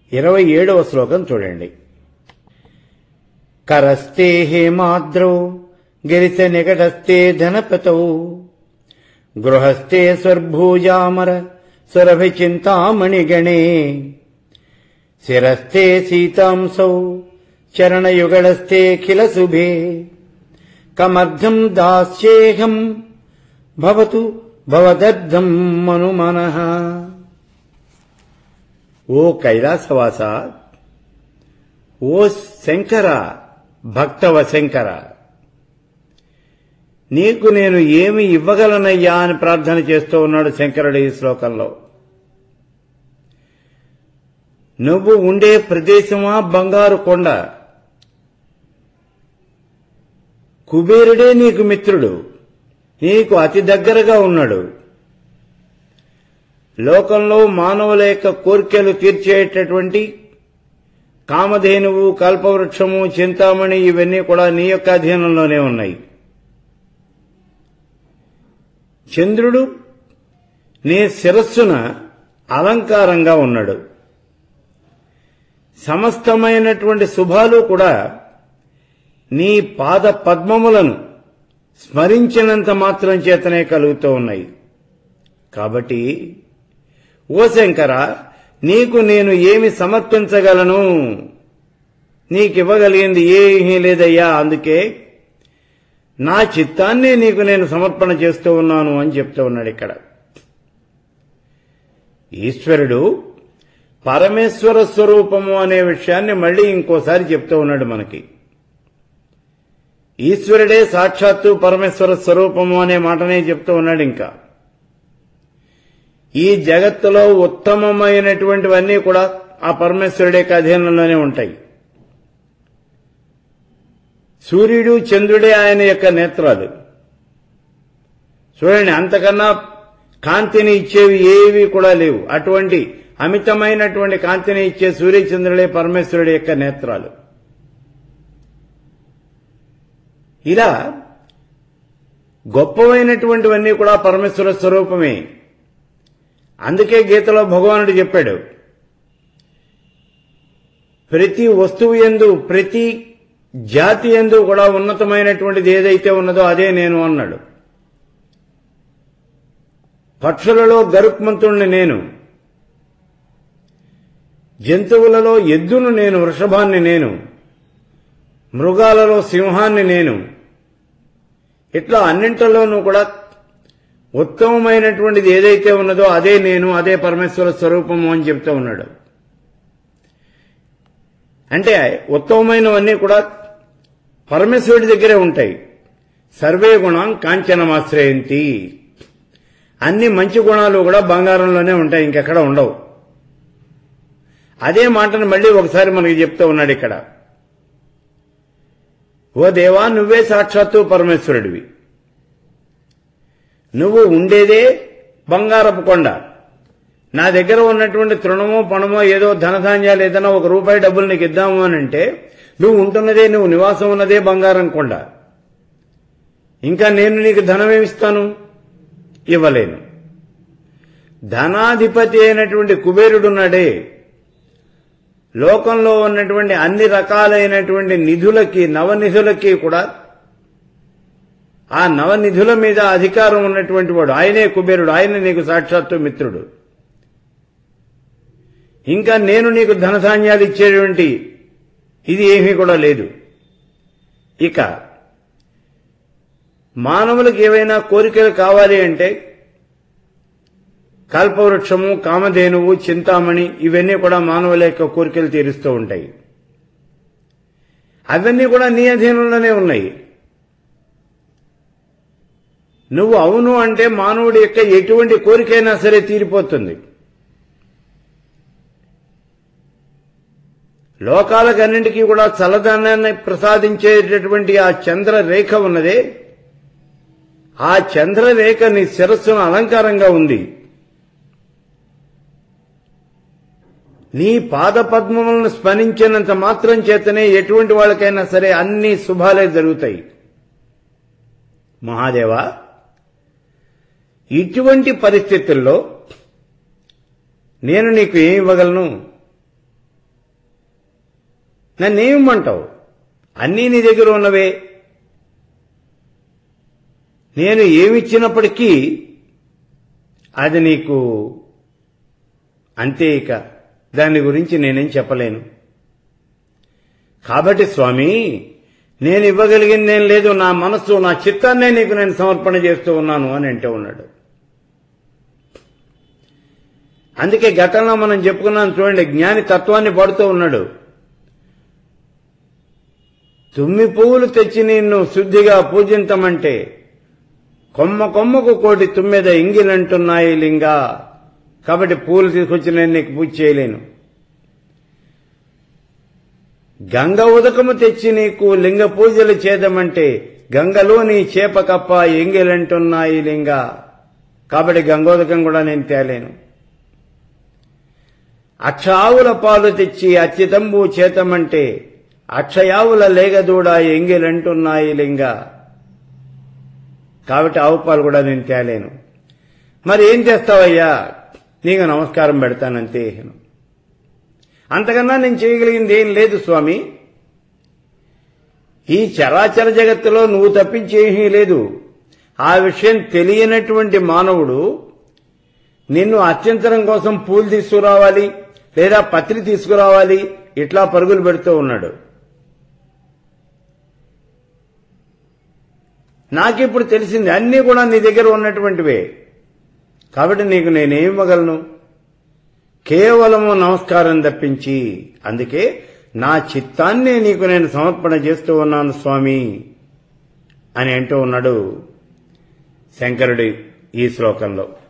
ఇరవై ఏడవ శ్లోకం చూడండి కరస్తే హేమాద్రౌ గిరిత నికటస్థే ధనపతౌ గృహస్థే స్వర్భూజామర సురభి చింతామణిగణే శిరస్థే సీతాంసౌ చరణయుగళస్థే కిల శుభే కమర్థం దాస్యేహం భవతు భవదర్థం మను మనః ఓ కైలాసవాస ఓ శంకర భక్తవ శంకర నీకు నేను ఏమి ఇవ్వగలనయ్యా అని ప్రార్థన చేస్తూ ఉన్నాడు శంకరుడు ఈ శ్లోకంలో నువ్వు ఉండే ప్రదేశమా బంగారు కొండ కుబేరుడే నీకు మిత్రుడు నీకు అతి దగ్గరగా ఉన్నాడు లోకంలో మానవుల యొక్క కోరికలు తీర్చేటటువంటి కామధేనువు కల్పవృక్షము చింతామణి ఇవన్నీ కూడా నీ యొక్క అధీనంలోనే ఉన్నాయి చంద్రుడు నీ శిరస్సున అలంకారంగా ఉన్నాడు సమస్తమైనటువంటి శుభాలు కూడా నీ పాద పద్మములను స్మరించినంత మాత్రం చేతనే కలుగుతూ ఉన్నాయి కాబట్టి ఓ శంకర నీకు నేను ఏమి సమర్పించగలను నీకివ్వగలిగింది ఏమీ లేదయ్యా అందుకే నా చిత్తాన్ని నీకు నేను సమర్పణ చేస్తూ ఉన్నాను అని చెప్తూ ఉన్నాడు ఇక్కడ ఈశ్వరుడు పరమేశ్వర స్వరూపము అనే విషయాన్ని మళ్ళీ ఇంకోసారి చెప్తూ ఉన్నాడు మనకి ఈశ్వరుడే సాక్షాత్తు పరమేశ్వర స్వరూపము అనే మాటనే చెప్తూ ఉన్నాడు ఇంకా ఈ జగత్తులో ఉత్తమమైనటువంటివన్నీ కూడా ఆ పరమేశ్వరుడే అధీనంలోనే ఉంటాయి సూర్యుడు చంద్రుడే ఆయన యొక్క నేత్రాలు చూడండి అంతకన్నా కాంతిని ఇచ్చేవి ఏవి కూడా లేవు అటువంటి అమితమైనటువంటి కాంతిని ఇచ్చే సూర్యచంద్రుడే పరమేశ్వరుడి యొక్క నేత్రాలు ఇలా గొప్పవైనటువంటివన్నీ కూడా పరమేశ్వర స్వరూపమే అందుకే గీతలో భగవానుడు చెప్పాడు ప్రతి వస్తువు ఎందు ప్రతి జాతి ఎందు కూడా ఉన్నతమైనటువంటిది ఏదైతే ఉన్నదో అదే నేను అన్నాడు పక్షులలో గరుక్మంతుణ్ణి నేను జంతువులలో ఎద్దును నేను వృషభాన్ని నేను మృగాలలో సింహాన్ని నేను ఇట్లా అన్నింటిలోనూ కూడా ఉత్తమమైనటువంటిది ఏదైతే ఉన్నదో అదే నేను అదే పరమేశ్వర స్వరూపము అని చెప్తూ ఉన్నాడు అంటే ఉత్తమమైనవన్నీ కూడా పరమేశ్వరుడి దగ్గరే ఉంటాయి సర్వే గుణం కాంచనమాశ్రయంతి అన్ని మంచి గుణాలు కూడా బంగారంలోనే ఉంటాయి ఇంకెక్కడ ఉండవు అదే మాటను మళ్ళీ ఒకసారి మనకి చెప్తూ ఉన్నాడు ఇక్కడ ఓ దేవా నువ్వే సాక్షాత్తు పరమేశ్వరుడివి నువ్వు ఉండేదే బంగారపు కొండ నా దగ్గర ఉన్నటువంటి తృణమో పణమో ఏదో ధనధాన్యాలు ఏదైనా ఒక రూపాయి డబ్బులు నీకు ఇద్దాము అని అంటే నువ్వు ఉంటున్నదే నువ్వు నివాసం ఉన్నదే బంగారం కొండ ఇంకా నేను నీకు ధనం ఏమిస్తాను ఇవ్వలేను ధనాధిపతి అయినటువంటి కుబేరుడున్నాడే లోకంలో ఉన్నటువంటి అన్ని రకాలైనటువంటి నిధులకి నవనిధులకి కూడా ఆ నవనిధుల మీద అధికారం ఉన్నటువంటి వాడు ఆయనే కుబేరుడు ఆయన నీకు సాక్షాత్తు మిత్రుడు ఇంకా నేను నీకు ధనధాన్యాలు ఇచ్చేటువంటి ఇది ఏమీ కూడా లేదు ఇక మానవులకు ఏవైనా కోరికలు కావాలి అంటే కల్పవృక్షము కామధేనువు చింతామణి ఇవన్నీ కూడా మానవుల యొక్క కోరికలు తీరుస్తూ ఉంటాయి అవన్నీ కూడా నీ అధీనంలోనే ఉన్నాయి నువ్వు అవును అంటే మానవుడి యొక్క ఎటువంటి కోరికైనా సరే తీరిపోతుంది లోకాలకన్నింటికీ కూడా చల్లదనాన్ని ప్రసాదించేటటువంటి ఆ చంద్ర రేఖ ఉన్నదే ఆ చంద్రరేఖ నీ శిరస్సును అలంకారంగా ఉంది నీ పాద పద్మములను స్మరించినంత మాత్రం చేతనే ఎటువంటి వాళ్ళకైనా సరే అన్ని శుభాలే జరుగుతాయి మహాదేవా ఇటువంటి పరిస్థితుల్లో నేను నీకు ఏమి ఇవ్వగలను నన్నేమంటావు అన్నీ నీ దగ్గర ఉన్నవే నేను ఏమిచ్చినప్పటికీ అది నీకు అంతే ఇక దాని గురించి నేనేం చెప్పలేను కాబట్టి స్వామి నేను ఇవ్వగలిగింది ఏం లేదు నా మనస్సు నా చిత్తాన్నే నీకు నేను సమర్పణ చేస్తూ ఉన్నాను అని అంటూ ఉన్నాడు అందుకే గతంలో మనం చెప్పుకున్నాం చూడండి జ్ఞాని తత్వాన్ని పడుతూ ఉన్నాడు తుమ్మి పువ్వులు తెచ్చి నిన్ను శుద్ధిగా పూజించమంటే కొమ్మ కొమ్మకు కోటి తుమ్మెద ఇంగిలంటున్నాయి లింగా కాబట్టి పూలు తీసుకొచ్చి నేను నీకు పూజ చేయలేను గంగ ఉదకము తెచ్చి నీకు లింగ పూజలు చేద్దామంటే గంగలోని చేప కప్ప ఎంగిలంటున్నాయి లింగ కాబట్టి గంగోదకం కూడా నేను తేలేను అక్షావుల పాలు తెచ్చి అత్యుతంబు చేతమంటే అక్షయావుల లేగదూడ ఎంగిలంటున్నాయి లింగ కాబట్టి ఆవు పాలు కూడా నేను తేలేను మరి ఏం చేస్తావయ్యా నీకు నమస్కారం పెడతానంతే అంతకన్నా నేను చేయగలిగింది ఏం లేదు స్వామి ఈ చరాచర జగత్తులో నువ్వు తప్పించేమీ లేదు ఆ విషయం తెలియనటువంటి మానవుడు నిన్ను అత్యంతరం కోసం పూలు తీసుకురావాలి లేదా పత్రి తీసుకురావాలి ఇట్లా పరుగులు పెడుతూ ఉన్నాడు నాకిప్పుడు తెలిసింది అన్నీ కూడా నీ దగ్గర ఉన్నటువంటివే కాబట్టి నీకు నేనేం ఇవ్వగలను కేవలము నమస్కారం తప్పించి అందుకే నా చిత్తాన్నే నీకు నేను సమర్పణ చేస్తూ ఉన్నాను స్వామి అని అంటూ ఉన్నాడు శంకరుడు ఈ శ్లోకంలో